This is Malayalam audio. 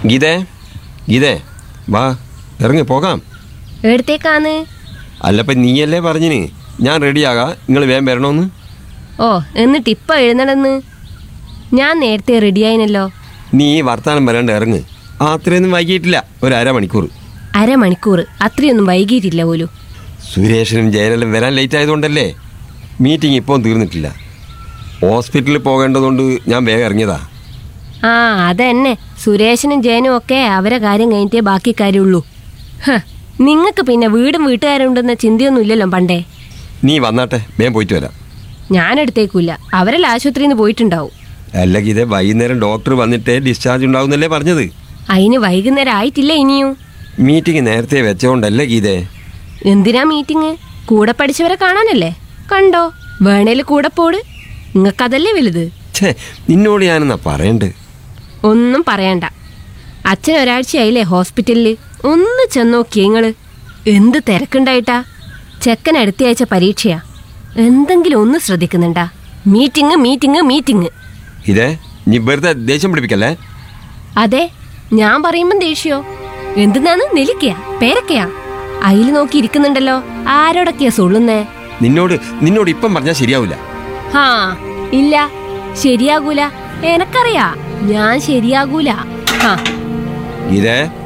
ഗീതേ ഗീതേ വാ ഇറങ്ങി പോകാം എവിടത്തേക്കാന്ന് അല്ലപ്പം നീയല്ലേ പറഞ്ഞിന് ഞാൻ റെഡിയാകാം നിങ്ങൾ വേഗം വരണമെന്ന് ഓ എന്നിട്ട് ഇപ്പൊ എഴുന്നടന്ന് ഞാൻ നേരത്തെ റെഡിയായിനല്ലോ നീ ഈ വർത്താനം വരാണ്ട് ഇറങ്ങ് ആ അത്രയൊന്നും വൈകിട്ടില്ല ഒരു അരമണിക്കൂർ അരമണിക്കൂർ അത്രയൊന്നും വൈകിയിട്ടില്ല പോലും സുരേഷനും ജയനെല്ലാം വരാൻ ലേറ്റ് ആയതുകൊണ്ടല്ലേ മീറ്റിംഗ് ഇപ്പോൾ തീർന്നിട്ടില്ല ഹോസ്പിറ്റലിൽ പോകേണ്ടതുകൊണ്ട് ഞാൻ വേഗം ഇറങ്ങിയതാ ആ അതന്നെ സുരേഷനും ജയനും ഒക്കെ അവരെ കാര്യം കഴിഞ്ഞിട്ടേ ബാക്കി കാര്യമുള്ളൂ നിങ്ങൾക്ക് പിന്നെ വീടും വീട്ടുകാരുണ്ടെന്ന ചിന്തയൊന്നുമില്ലല്ലോ പണ്ടേ നീ വന്നാട്ടെ വേഗം പോയിട്ട് വരാം ഞാനെടുത്തേക്കില്ല അവരെല്ലാം ആശുപത്രിയിൽ നിന്ന് പോയിട്ടുണ്ടാവും അല്ല ഗീതേ വൈകുന്നേരം ഡോക്ടർ വന്നിട്ടേ ഡിസ്ചാർജ് ഉണ്ടാവുന്നല്ലേ പറഞ്ഞത് അതിന് വൈകുന്നേരം ആയിട്ടില്ല ഇനിയും മീറ്റിംഗ് നേരത്തെ വെച്ചോണ്ടല്ലേ ഗീതേ എന്തിനാ മീറ്റിംഗ് കൂടെ പഠിച്ചവരെ കാണാനല്ലേ കണ്ടോ വേണേല് കൂടെ പോട് നിങ്ങൾക്കതല്ലേ വലുത് ഛേ നിന്നോട് ഞാനെന്നാ പറയണ്ട് ഒന്നും പറയണ്ട അച്ഛൻ ഒരാഴ്ചയായില്ലേ ഹോസ്പിറ്റലിൽ ഒന്ന് ചെന്നോക്കിയേ നിങ്ങള് എന്ത് തിരക്കുണ്ടായിട്ടാ ചെക്കൻ അടുത്തയാഴ്ച പരീക്ഷയാ എന്തെങ്കിലും ഒന്ന് ശ്രദ്ധിക്കുന്നുണ്ടാ മീറ്റിംഗ് മീറ്റിംഗ് മീറ്റിംഗ് ഇതേ നീ വെറുതെ ദേഷ്യം പിടിപ്പിക്കല്ലേ അതെ ഞാൻ പറയുമ്പം ദേഷ്യോ എന്തിനാന്ന് നെലിക്കയാ പേരക്കയാ അയില് നോക്കി ഇരിക്കുന്നുണ്ടല്ലോ ആരോടൊക്കെയാ സൊള്ളുന്നേ നിന്നോട് നിന്നോട് ഇപ്പം പറഞ്ഞാൽ ശരിയാവില്ല ഹാ ഇല്ല ശരിയാകൂല എനക്കറിയാ ഞാൻ ശരിയാകൂല ഹാ ഇതേ